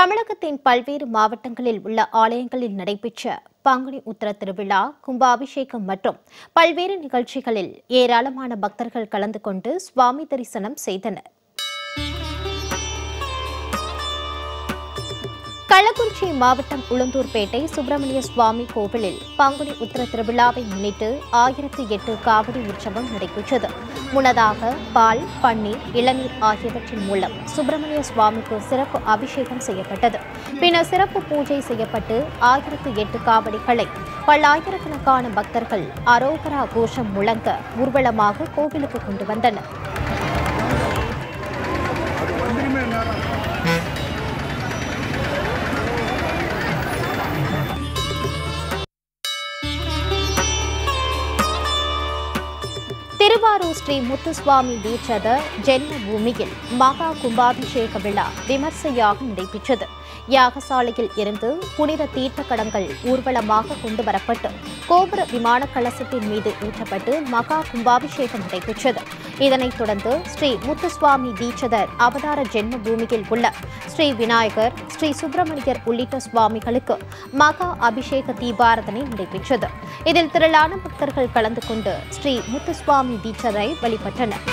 தமிழகத்தின் பல்வேறு மாவட்டங்களில் உள்ள ஆலயங்களில் நடைபெற்ற பங்குனி உத்திர திருவிழா கும்பாபிஷேகம் மற்றும் பல்வேறு நிகழ்ச்சிகளில் ஏராளமான பக்தர்கள் கலந்து கொண்டு சுவாமி தரிசனம் செய்தனர் கள்ளக்குறிச்சி மாவட்டம் உளுந்தூர்பேட்டை சுப்பிரமணிய சுவாமி கோவிலில் பங்குனி உத்திர திருவிழாவை முன்னிட்டு ஆயிரத்தி எட்டு காவடி உற்சவம் நடைபெற்றது முன்னதாக பால் பன்னீர் இளநீர் ஆகியவற்றின் மூலம் சுப்பிரமணிய சுவாமிக்கு சிறப்பு அபிஷேகம் செய்யப்பட்டது பின்னர் சிறப்பு பூஜை செய்யப்பட்டு ஆயிரத்தி எட்டு காவடிகளை பல்லாயிரக்கணக்கான பக்தர்கள் அரோகரா கோஷம் முழங்க ஊர்வலமாக கோவிலுக்கு கொண்டு வந்தனர் திருவாரூர் ஸ்ரீ முத்துசுவாமி தீட்சத ஜென்ம பூமியில் மகா கும்பாபிஷேக விழா விமர்சையாக நடைபெற்றது யாகசாலையில் இருந்து புனித தீர்த்த கடங்கள் ஊர்வலமாக கொண்டு வரப்பட்டு கோபுர விமான கலசத்தின் மீது ஊற்றப்பட்டு மகா கும்பாபிஷேகம் நடைபெற்றது இதனைத் தொடர்ந்து ஸ்ரீ முத்துசுவாமி தீட்சதர் அவதார ஜென்ம பூமியில் உள்ள ஸ்ரீ விநாயகர் ஸ்ரீ சுப்பிரமணியர் உள்ளிட்ட சுவாமிகளுக்கு மகா அபிஷேக தீபாரதனை நடைபெற்றது இதில் திரளான பக்தர்கள் கலந்து கொண்டு ஸ்ரீ முத்துசுவாமி தீட்சரை வழிபட்டனர்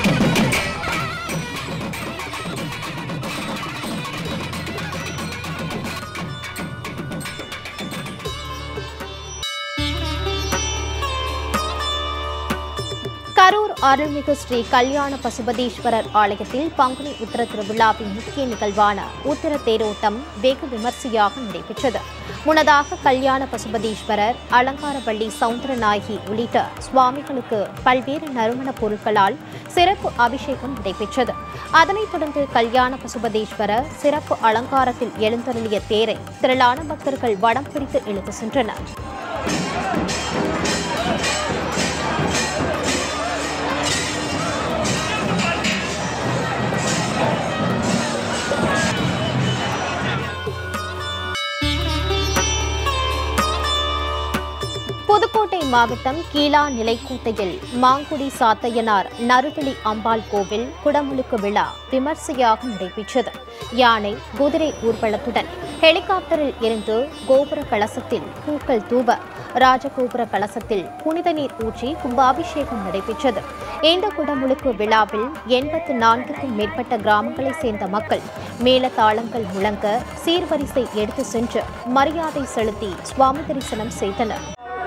கரூர் அருள்மிகு ஸ்ரீ கல்யாண பசுபதீஸ்வரர் ஆலயத்தில் பங்குனி உத்திர திருவிழாவின் முக்கிய நிகழ்வான உத்திர தேரோட்டம் வெகு விமர்சையாக நடைபெற்றது முன்னதாக கல்யாண பசுபதீஸ்வரர் அலங்காரவள்ளி சவுந்தரநாயகி உள்ளிட்ட சுவாமிகளுக்கு பல்வேறு நறுமணப் பொருட்களால் சிறப்பு அபிஷேகம் நடைபெற்றது அதனைத் தொடர்ந்து கல்யாண பசுபதீஸ்வரர் சிறப்பு அலங்காரத்தில் எழுந்தருளிய தேரை திரளான பக்தர்கள் வடம் பிடித்து இழுத்து சென்றனர் புதுக்கோட்டை மாவட்டம் கீழா நிலைக்கூட்டையில் மாங்குடி சாத்தையனார் நறுவிழி அம்பாள் கோவில் குடமுழுக்கு விழா விமர்சையாக நடைபெற்றது யானை குதிரை ஊர்வலத்துடன் ஹெலிகாப்டரில் இருந்து கோபுர கலசத்தில் பூக்கள் தூவ ராஜகோபுர கலசத்தில் புனித நீர் ஊற்றி கும்பாபிஷேகம் நடைபெற்றது இந்த குடமுழுக்கு விழாவில் எண்பத்து நான்குக்கும் மேற்பட்ட கிராமங்களைச் சேர்ந்த மக்கள் மேளதாளங்கள் முழங்க சீர்வரிசை எடுத்து சென்று மரியாதை செலுத்தி சுவாமி தரிசனம் செய்தனர்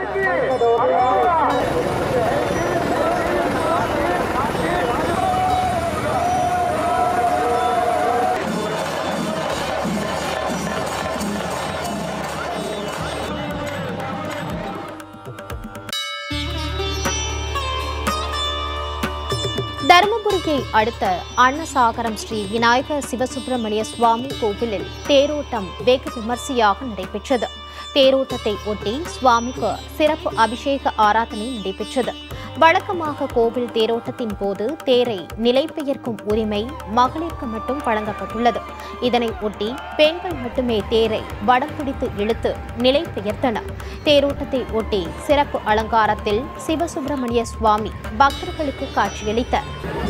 தருமபுரியை அடுத்த அன்னசாகரம் ஸ்ரீ விநாயகர் சிவசுப்பிரமணிய சுவாமி கோவிலில் தேரோட்டம் வெகு விமர்சையாக நடைபெற்றது தேரோட்டத்தை ஒட்டி சுவாமிக்கு சிறப்பு அபிஷேக ஆராதனை நடைபெற்றது வழக்கமாக கோவில் தேரோட்டத்தின் போது தேரை நிலைபெயர்க்கும் உரிமை மகளிருக்கு மட்டும் வழங்கப்பட்டுள்ளது இதனை ஒட்டி பெண்கள் மட்டுமே தேரை வடம் பிடித்து இழுத்து நிலை பெயர்த்தனர் தேரோட்டத்தை ஒட்டி சிறப்பு அலங்காரத்தில் சிவசுப்பிரமணிய சுவாமி பக்தர்களுக்கு காட்சியளித்தார்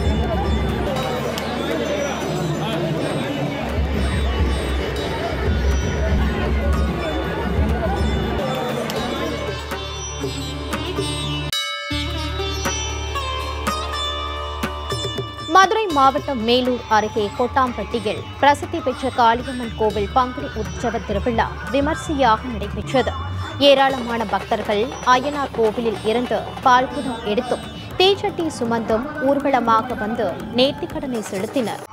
மதுரை மாவட்டம் மேலூர் அருகே கொட்டாம்பட்டியில் பிரசித்தி பெற்ற காளியம்மன் கோவில் பங்குனி உற்சவ திருவிழா விமர்சையாக நடைபெற்றது ஏராளமான பக்தர்கள் அய்யனார் கோவிலில் இருந்து பால்குடம் எடுத்தும் தீச்சட்டி சுமந்தும் ஊர்வலமாக வந்து நேர்த்திக்கடனை செலுத்தினர்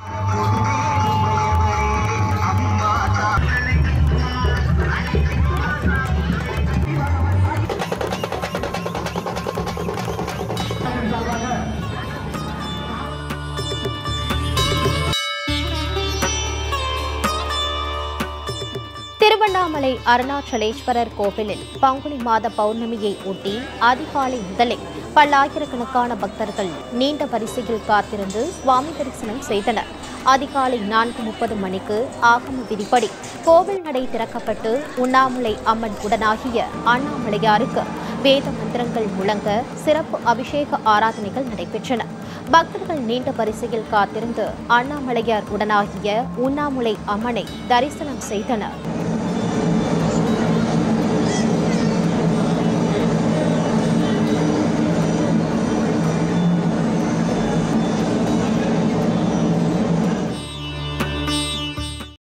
திருவண்ணாமலை அருணாச்சலேஸ்வரர் கோவிலில் பங்குனி மாத பௌர்ணமியை ஒட்டி அதிகாலை முதலே பல்லாயிரக்கணக்கான பக்தர்கள் நீண்ட வரிசையில் காத்திருந்து சுவாமி தரிசனம் செய்தனர் அதிகாலை நான்கு முப்பது மணிக்கு ஆகம விதிப்படி கோவில் நடை திறக்கப்பட்டு உண்ணாமலை அம்மன் உடனாகிய அண்ணாமலையாருக்கு வேத மந்திரங்கள் முழங்க சிறப்பு அபிஷேக ஆராதனைகள் நடைபெற்றன பக்தர்கள் நீண்ட வரிசையில் காத்திருந்து அண்ணாமலையார் உடனாகிய உண்ணாமுலை அம்மனை தரிசனம் செய்தனர்